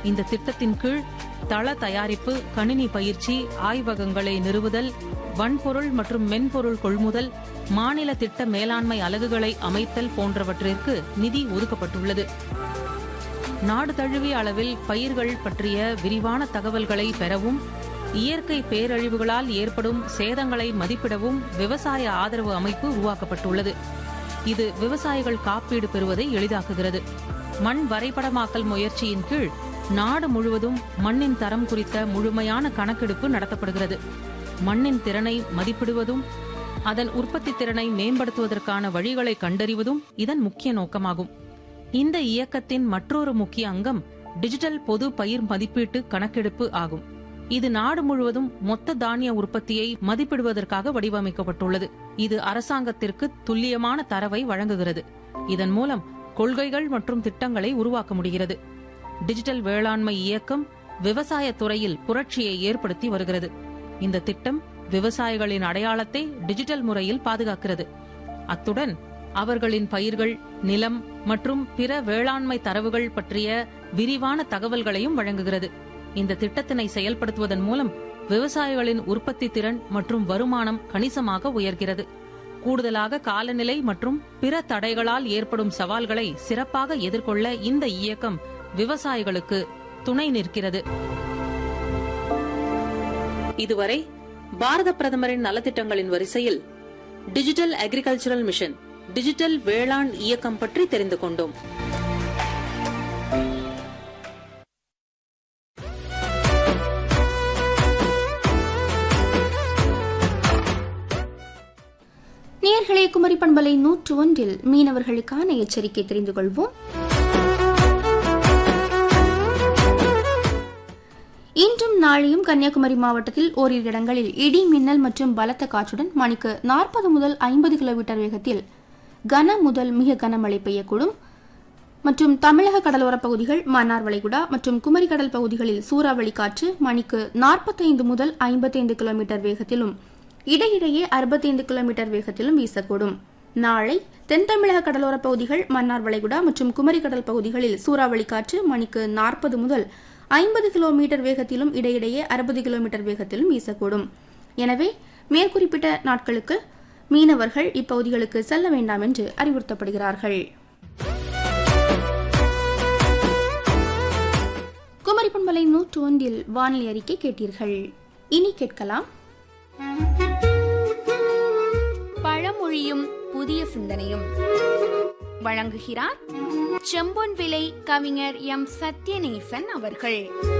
இந்த திட்டத்தின் கீழ் தள தயாரிப்பு கணினி பயிற்சி ஆய்வகங்களை நிறுவுதல் வன்பொருள் மற்றும் மென்பொருள் கொள்முதல் மாநில திட்ட மேலாண்மை அலகுகளை அமைத்தல் போன்றவற்றிற்கு நிதி ஒதுக்கப்பட்டுள்ளது நாடு தழுவிய அளவில் பயிர்கள் பற்றிய விரிவான தகவல்களை பெறவும் இயற்கை பேரழிவுகளால் ஏற்படும் சேதங்களை மதிப்பிடவும் விவசாய ஆதரவு அமைப்பு உருவாக்கப்பட்டுள்ளது இது விவசாயிகள் காப்பீடு பெறுவதை எளிதாக்குகிறது மண் வரைபடமாக்கல் முயற்சியின் கீழ் நாடு முழுவதும் மண்ணின் தரம் குறித்த முழுமையான கணக்கெடுப்பு நடத்தப்படுகிறது மண்ணின் திறனை மதிப்பிடுவதும் அதன் உற்பத்தி திறனை மேம்படுத்துவதற்கான வழிகளை கண்டறிவதும் இதன் முக்கிய நோக்கமாகும் இந்த இயக்கத்தின் மற்றொரு முக்கிய அங்கம் டிஜிட்டல் பொது பயிர் மதிப்பீட்டு கணக்கெடுப்பு ஆகும் இது நாடு முழுவதும் மொத்த தானிய உற்பத்தியை மதிப்பிடுவதற்காக வடிவமைக்கப்பட்டுள்ளது இது அரசாங்கத்திற்கு துல்லியமான தரவை வழங்குகிறது இதன் மூலம் கொள்கைகள் மற்றும் திட்டங்களை உருவாக்க முடிகிறது டிஜிட்டல் வேளாண்மை இயக்கம் விவசாய துறையில் புரட்சியை ஏற்படுத்தி வருகிறது இந்த திட்டம் விவசாயிகளின் அடையாளத்தை டிஜிட்டல் முறையில் பாதுகாக்கிறது அத்துடன் அவர்களின் பயிர்கள் நிலம் மற்றும் பிற வேளாண்மை தரவுகள் பற்றிய விரிவான தகவல்களையும் வழங்குகிறது இந்த திட்டத்தினை செயல்படுத்துவதன் மூலம் விவசாயிகளின் உற்பத்தி திறன் மற்றும் வருமானம் கணிசமாக உயர்கிறது கூடுதலாக காலநிலை மற்றும் பிற தடைகளால் ஏற்படும் சவால்களை சிறப்பாக எதிர்கொள்ள இந்த இயக்கம் விவசாயிகளுக்கு துணை நிற்கிறது இதுவரை பாரத பிரதமரின் நலத்திட்டங்களின் வரிசையில் டிஜிட்டல் அக்ரிகல்ச்சரல் மிஷன் டிஜிட்டல் வேளாண் இயக்கம் பற்றி தெரிந்து கொண்டோம் நேர்களே குமரி பண்பலை நூற்று ஒன்றில் மீனவர்களுக்கான எச்சரிக்கை தெரிந்து கொள்வோம் இன்றும் நாளையும் கன்னியாகுமரி மாவட்டத்தில் ஓரிரு இடங்களில் இடி மின்னல் மற்றும் பலத்த காற்றுடன் மணிக்கு நாற்பது முதல் ஐம்பது கிலோமீட்டர் வேகத்தில் கன முதல் மிக கனமழை பெய்யக்கூடும் மற்றும் தமிழக கடலோரப் பகுதிகள் மன்னார் வளைகுடா மற்றும் குமரி கடல் பகுதிகளில் சூறாவளி காற்று மணிக்கு நாற்பத்தைந்து முதல் ஐம்பத்தைந்து கிலோமீட்டர் வேகத்திலும் இடையிடையே அறுபத்தைந்து கிலோமீட்டர் வேகத்திலும் வீசக்கூடும் நாளை தென் தமிழக கடலோரப் பகுதிகள் மன்னார் வளைகுடா மற்றும் குமரி கடல் பகுதிகளில் சூறாவளி காற்று மணிக்கு நாற்பது முதல் ஐம்பது கிலோமீட்டர் வேகத்திலும் இடையிடையே அறுபது கிலோமீட்டர் வேகத்திலும் வீசக்கூடும் எனவே மேற்குறிப்பிட்ட நாட்களுக்கு மீனவர்கள் இப்பகுதிகளுக்கு செல்ல வேண்டாம் என்று அறிவுறுத்தப்படுகிறார்கள் குமரி பண்பலை நூற்று ஒன்றில் வானிலை அறிக்கை கேட்டீர்கள் இனி கேட்கலாம் பழமொழியும் புதிய சிந்தனையும் வழங்குகிறார் செம்பொன் விலை கவிஞர் எம் சத்யநேசன் அவர்கள்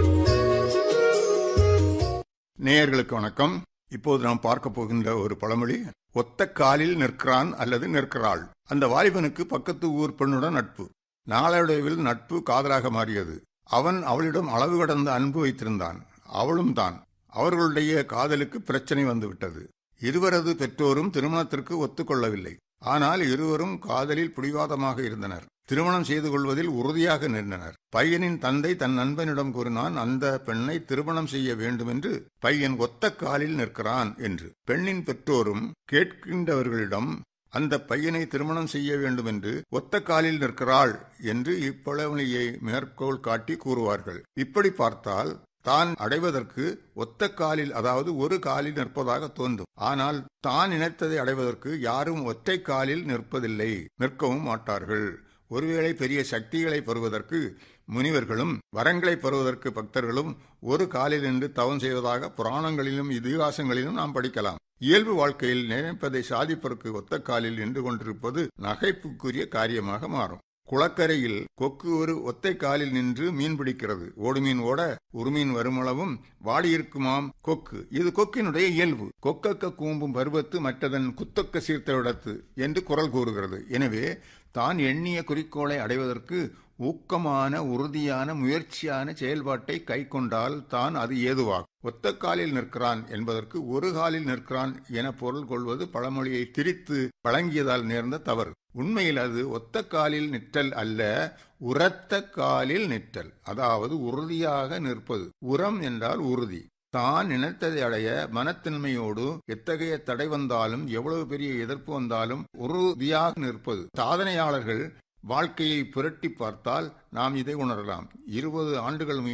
நேயர்களுக்கு வணக்கம் இப்போது நாம் பார்க்க போகின்ற ஒரு பழமொழி ஒத்த காலில் நிற்கிறான் அல்லது நிற்கிறாள் அந்த வாலிபனுக்கு பக்கத்து ஊர் பெண்ணுடன் நட்பு நாளடைவில் நட்பு காதலாக மாறியது அவன் அவளிடம் அளவு கடந்த அன்பு வைத்திருந்தான் அவளும் தான் அவர்களுடைய காதலுக்கு பிரச்சனை வந்துவிட்டது இருவரது பெற்றோரும் திருமணத்திற்கு ஒத்துக்கொள்ளவில்லை ஆனால் இருவரும் காதலில் பிடிவாதமாக இருந்தனர் திருமணம் செய்து கொள்வதில் உறுதியாக நின்றனர் பையனின் தந்தை தன் நண்பனிடம் கூறினான் அந்த பெண்ணை திருமணம் செய்ய வேண்டும் என்று பையன் ஒத்த காலில் நிற்கிறான் என்று பெண்ணின் பெற்றோரும் கேட்கின்றவர்களிடம் அந்த பையனை திருமணம் செய்ய வேண்டும் என்று ஒத்த காலில் நிற்கிறாள் என்று இப்பழமொழியை மேற்கோள் காட்டி கூறுவார்கள் இப்படி பார்த்தால் தான் அடைவதற்கு ஒத்த காலில் அதாவது ஒரு காலில் நிற்பதாக தோன்றும் ஆனால் தான் நினைத்ததை அடைவதற்கு யாரும் ஒற்றை காலில் நிற்பதில்லை நிற்கவும் மாட்டார்கள் ஒருவேளை பெரிய சக்திகளை பெறுவதற்கு முனிவர்களும் வரங்களை பெறுவதற்கு பக்தர்களும் ஒரு காலில் நின்று தவம் செய்வதாக புராணங்களிலும் இதிகாசங்களிலும் நாம் படிக்கலாம் இயல்பு வாழ்க்கையில் நினைப்பதை சாதிப்பதற்கு ஒத்த காலில் நின்று கொண்டிருப்பது நகைப்புக்குரிய காரியமாக மாறும் குளக்கரையில் கொக்கு ஒரு ஒத்தை காலில் நின்று மீன் பிடிக்கிறது ஓடுமீன் ஓட உருமீன் வருமளவும் வாடியிருக்குமாம் கொக்கு இது கொக்கினுடைய இயல்பு கொக்கக்க கூம்பும் பருவத்து மற்றதன் குத்தக்க சீர்த்தவிடத்து என்று குரல் கூறுகிறது எனவே தான் எண்ணிய குறிக்கோளை அடைவதற்கு ஊக்கமான உறுதியான முயற்சியான செயல்பாட்டை கை கொண்டால் தான் அது ஏதுவாகும் ஒத்த காலில் நிற்கிறான் என்பதற்கு ஒரு காலில் நிற்கிறான் என பொருள் கொள்வது பழமொழியை திரித்து வழங்கியதால் நேர்ந்த தவறு உண்மையில் அது ஒத்த காலில் நிற்றல் அல்ல உரத்த காலில் நிற்றல் அதாவது உறுதியாக நிற்பது உரம் என்றால் உறுதி தான் நினைத்ததை அடைய மனத்தின்மையோடு எத்தகைய தடை வந்தாலும் எவ்வளவு பெரிய எதிர்ப்பு வந்தாலும் உறுதியாக நிற்பது சாதனையாளர்கள் வாழ்க்கையை புரட்டி பார்த்தால் நாம் இதை உணரலாம் இருபது ஆண்டுகள்